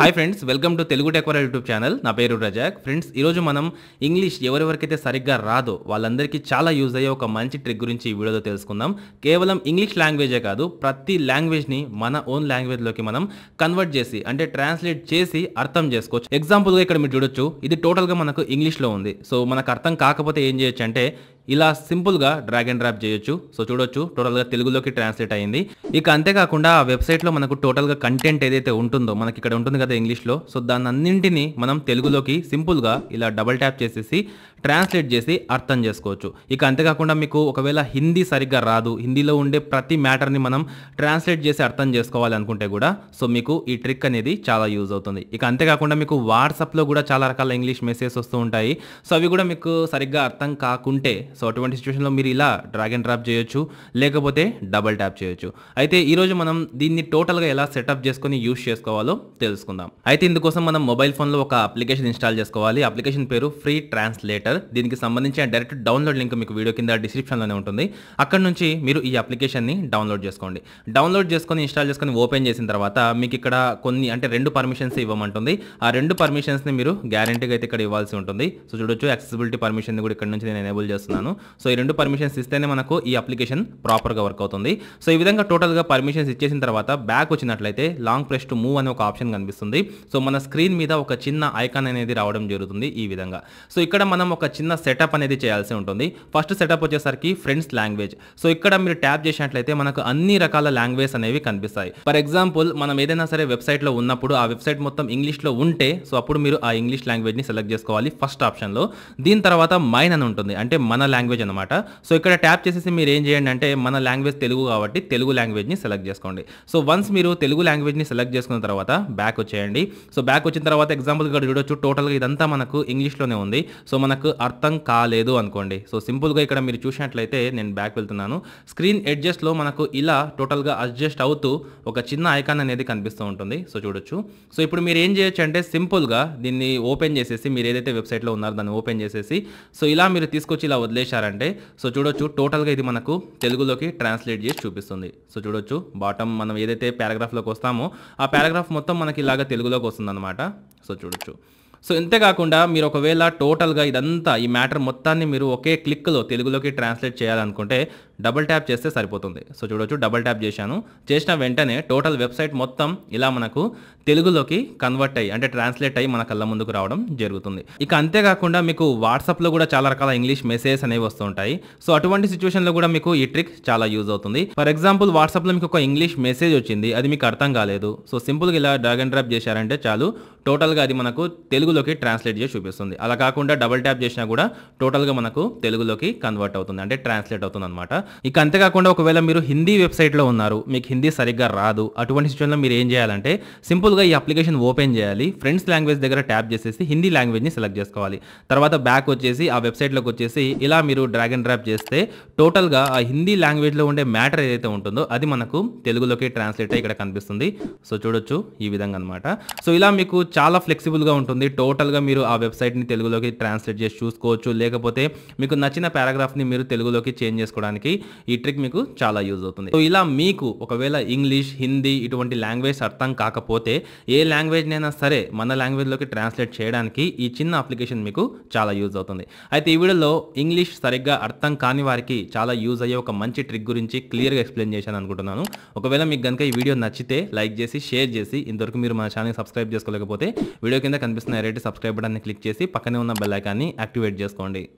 hi friends welcome to Telugu టెక్వర్ YouTube channel నా పేరు రజాక్ ఫ్రెండ్స్ ఈరోజు మనం ఇంగ్లీష్ ఎవరెవరికైతే సరిగ్గా రాదో వాళ్ళందరికీ చాలా యూజ్ అయ్యే ఒక మంచి ట్రిక్ గురించి ఈ వీడియోలో తెలుసుకుందాం కేవలం ఇంగ్లీష్ లాంగ్వేజే కాదు ప్రతి లాంగ్వేజ్ని మన ఓన్ లాంగ్వేజ్లోకి మనం కన్వర్ట్ చేసి అంటే ట్రాన్స్లేట్ చేసి అర్థం చేసుకోవచ్చు ఎగ్జాంపుల్గా ఇక్కడ మీరు చూడొచ్చు ఇది టోటల్గా మనకు ఇంగ్లీష్లో ఉంది సో మనకు అర్థం కాకపోతే ఏం చేయొచ్చు అంటే ఇలా సింపుల్గా డ్రాగ్ అండ్ డ్రాప్ చేయొచ్చు సో చూడొచ్చు టోటల్గా తెలుగులోకి ట్రాన్స్లేట్ అయింది ఇక అంతేకాకుండా ఆ వెబ్సైట్లో మనకు టోటల్గా కంటెంట్ ఏదైతే ఉంటుందో మనకి ఇక్కడ ఉంటుంది కదా ఇంగ్లీష్లో సో దాన్ని అన్నింటినీ మనం తెలుగులోకి సింపుల్గా ఇలా డబల్ ట్యాప్ చేసేసి ట్రాన్స్లేట్ చేసి అర్థం చేసుకోవచ్చు ఇక అంతేకాకుండా మీకు ఒకవేళ హిందీ సరిగ్గా రాదు హిందీలో ఉండే ప్రతి మ్యాటర్ని మనం ట్రాన్స్లేట్ చేసి అర్థం చేసుకోవాలి అనుకుంటే కూడా సో మీకు ఈ ట్రిక్ అనేది చాలా యూజ్ అవుతుంది ఇక అంతేకాకుండా మీకు వాట్సాప్లో కూడా చాలా రకాల ఇంగ్లీష్ మెసేజెస్ వస్తూ ఉంటాయి సో అవి కూడా మీకు సరిగ్గా అర్థం కాకుంటే సో అటువంటి సిచ్యువేషన్లో మీరు ఇలా డ్రాగ్ అండ్ డ్రాప్ చేయొచ్చు లేకపోతే డబల్ ట్యాప్ చేయొచ్చు అయితే ఈరోజు మనం దీన్ని టోటల్గా ఎలా సెటప్ చేసుకొని యూస్ చేసుకోవాలో తెలుసుకుందాం అయితే ఇందుకోసం మనం మొబైల్ ఫోన్లో ఒక అప్లికేషన్ ఇన్స్టాల్ చేసుకోవాలి అప్లికేషన్ పేరు ఫ్రీ ట్రాన్స్లేటర్ దీనికి సంబంధించిన డైరెక్ట్ డౌన్లోడ్ లింక్ మీకు వీడియో కింద డిస్క్రిప్షన్లోనే ఉంటుంది అక్కడ నుంచి మీరు ఈ అప్లికేషన్ని డౌన్లోడ్ చేసుకోండి డౌన్లోడ్ చేసుకొని ఇన్స్టాల్ చేసుకొని ఓపెన్ చేసిన తర్వాత మీకు ఇక్కడ కొన్ని అంటే రెండు పర్మిషన్స్ ఇవ్వమంటుంది ఆ రెండు పర్మిషన్స్ని మీరు గ్యారంటీగా అయితే ఇక్కడ ఇవ్వాల్సి ఉంటుంది సో చూడొచ్చు యాక్సెసిబిలిటీ పర్మిషన్ కూడా ఇక్కడ నుంచి నేను ఎనేబుల్ చేస్తున్నాను సో ఈ రెండు పర్మిషన్స్ ఇస్తేనే మనకు ఈ అప్లికేషన్ ప్రాపర్గా వర్క్ అవుతుంది సో ఈ విధంగా టోటల్గా పర్మిషన్స్ ఇచ్చేసిన తర్వాత బ్యాక్ వచ్చినట్లయితే లాంగ్ ప్రెస్ టు మూవ్ అనే ఒక ఆప్షన్ కనిపిస్తుంది సో మన స్క్రీన్ మీద ఒక చిన్న ఐకాన్ అనేది రావడం జరుగుతుంది ఈ విధంగా సో ఇక్కడ మనం ఒక చిన్న సెటప్ అనేది చేయాల్సి ఉంటుంది ఫస్ట్ సెటప్ వచ్చేసరికి ఫ్రెండ్స్ లాంగ్వేజ్ సో ఇక్కడ మీరు ట్యాప్ చేసినట్లయితే మనకు అన్ని రకాల లాంగ్వేజ్ అనేవి కనిపిస్తాయి ఫర్ ఎగ్జాంపుల్ మనం ఏదైనా సరే వెబ్సైట్లో ఉన్నప్పుడు ఆ వెబ్సైట్ మొత్తం ఇంగ్లీష్లో ఉంటే సో అప్పుడు మీరు ఆ ఇంగ్లీష్ లాంగ్వేజ్ని సెలెక్ట్ చేసుకోవాలి ఫస్ట్ ఆప్షన్లో దీని తర్వాత మైన్ అని ఉంటుంది అంటే మన లాంగ్వేజ్ అనమాట సో ఇక్కడ ట్యాప్ చేసేసి మీరు ఏం చేయండి అంటే మన లాంగ్వేజ్ తెలుగు కాబట్టి తెలుగు లాంగ్వేజ్ని సెలెక్ట్ చేసుకోండి సో వన్స్ మీరు తెలుగు లాంగ్వేజ్ని సెలెక్ట్ చేసుకున్న తర్వాత బ్యాక్ వచ్చేయండి సో బ్యాక్ వచ్చిన తర్వాత ఎగ్జాంపుల్ ఇక్కడ చూడొచ్చు టోటల్గా ఇదంతా మనకు ఇంగ్లీష్లోనే ఉంది సో మనకు అర్థం కాలేదు అనుకోండి సో సింపుల్గా ఇక్కడ మీరు చూసినట్లయితే నేను బ్యాక్ వెళ్తున్నాను స్క్రీన్ ఎడ్జస్ట్లో మనకు ఇలా టోటల్గా అడ్జస్ట్ అవుతూ ఒక చిన్న ఐకాన్ అనేది కనిపిస్తూ ఉంటుంది సో చూడొచ్చు సో ఇప్పుడు మీరు ఏం చేయొచ్చు అంటే సింపుల్గా దీన్ని ఓపెన్ చేసేసి మీరు ఏదైతే వెబ్సైట్లో ఉన్నారో దాన్ని ఓపెన్ చేసేసి సో ఇలా మీరు తీసుకొచ్చి ఇలా వదిలేశారంటే సో చూడొచ్చు టోటల్గా ఇది మనకు తెలుగులోకి ట్రాన్స్లేట్ చేసి చూపిస్తుంది సో చూడొచ్చు బాటమ్ మనం ఏదైతే పారాగ్రాఫ్లోకి వస్తామో ఆ పారాగ్రాఫ్ మొత్తం మనకి ఇలాగ తెలుగులోకి వస్తుందన్నమాట సో చూడొచ్చు సో ఇంతేకాకుండా మీరు ఒకవేళ టోటల్గా ఇదంతా ఈ మ్యాటర్ మొత్తాన్ని మీరు ఒకే క్లిక్లో తెలుగులోకి ట్రాన్స్లేట్ చేయాలనుకుంటే డబుల్ ట్యాప్ చేస్తే సరిపోతుంది సో చూడొచ్చు డబుల్ ట్యాప్ చేశాను చేసిన వెంటనే టోటల్ వెబ్సైట్ మొత్తం ఇలా మనకు తెలుగులోకి కన్వర్ట్ అయ్యి అంటే ట్రాన్స్లేట్ అయ్యి మన కళ్ళ ముందుకు రావడం జరుగుతుంది ఇక అంతేకాకుండా మీకు వాట్సాప్లో కూడా చాలా రకాల ఇంగ్లీష్ మెసేజెస్ అనేవి వస్తూ ఉంటాయి సో అటువంటి సిచ్యువేషన్లో కూడా మీకు ఈ ట్రిక్ చాలా యూజ్ అవుతుంది ఫర్ ఎగ్జాంపుల్ వాట్సాప్లో మీకు ఒక ఇంగ్లీష్ మెసేజ్ వచ్చింది అది మీకు అర్థం కాలేదు సో సింపుల్గా ఇలా డ్రాగ్ అండ్ డ్రాప్ చేశారంటే చాలు టోటల్గా అది మనకు తెలుగులోకి ట్రాన్స్లేట్ చేసి చూపిస్తుంది అలా కాకుండా డబుల్ ట్యాప్ చేసినా కూడా టోటల్గా మనకు తెలుగులోకి కన్వర్ట్ అవుతుంది అంటే ట్రాన్స్లేట్ అవుతుంది అనమాట ఇక అంతేకాకుండా ఒకవేళ మీరు హిందీ వెబ్సైట్లో ఉన్నారు మీకు హిందీ సరిగ్గా రాదు అటువంటి సిచ్యువేషన్లో మీరు ఏం చేయాలంటే సింపుల్గా ఈ అప్లికేషన్ ఓపెన్ చేయాలి ఫ్రెండ్స్ లాంగ్వేజ్ దగ్గర ట్యాప్ చేసేసి హిందీ లాంగ్వేజ్ని సెలెక్ట్ చేసుకోవాలి తర్వాత బ్యాక్ వచ్చేసి ఆ వెబ్సైట్లోకి వచ్చేసి ఇలా మీరు డ్రాగ్ అండ్ డ్రాప్ చేస్తే టోటల్గా ఆ హిందీ లాంగ్వేజ్లో ఉండే మ్యాటర్ ఏదైతే ఉంటుందో అది మనకు తెలుగులోకి ట్రాన్స్లేట్ అయ్యి ఇక్కడ కనిపిస్తుంది సో చూడొచ్చు ఈ విధంగా అనమాట సో ఇలా మీకు చాలా ఫ్లెక్సిబుల్గా ఉంటుంది టోటల్గా మీరు ఆ వెబ్సైట్ని తెలుగులోకి ట్రాన్స్లేట్ చేసి చూసుకోవచ్చు లేకపోతే మీకు నచ్చిన పారాగ్రాఫ్ని మీరు తెలుగులోకి చేంజ్ చేసుకోవడానికి ఈ ట్రిక్ మీకు చాలా యూజ్ అవుతుంది సో ఇలా మీకు ఒకవేళ ఇంగ్లీష్ హిందీ ఇటువంటి లాంగ్వేజ్ అర్థం కాకపోతే ఏ లాంగ్వేజ్నైనా సరే మన లాంగ్వేజ్లోకి ట్రాన్స్లేట్ చేయడానికి ఈ చిన్న అప్లికేషన్ మీకు చాలా యూజ్ అవుతుంది అయితే ఈ వీడియోలో ఇంగ్లీష్ సరిగ్గా అర్థం కాని వారికి చాలా యూజ్ అయ్యే ఒక మంచి ట్రిక్ గురించి క్లియర్గా ఎక్స్ప్లెయిన్ చేశాను అనుకుంటున్నాను ఒకవేళ మీకు కనుక ఈ వీడియో నచ్చితే లైక్ చేసి షేర్ చేసి ఇంతవరకు మీరు మన ఛానల్ సబ్స్క్రైబ్ చేసుకోలేకపోతే వీడియో కింద కనిపిస్తున్న రేట్ సబ్స్క్రైబ్ బటన్ని క్లిక్ చేసి పక్కనే ఉన్న బెల్ ఐకాన్ని యాక్టివేట్ చేసుకోండి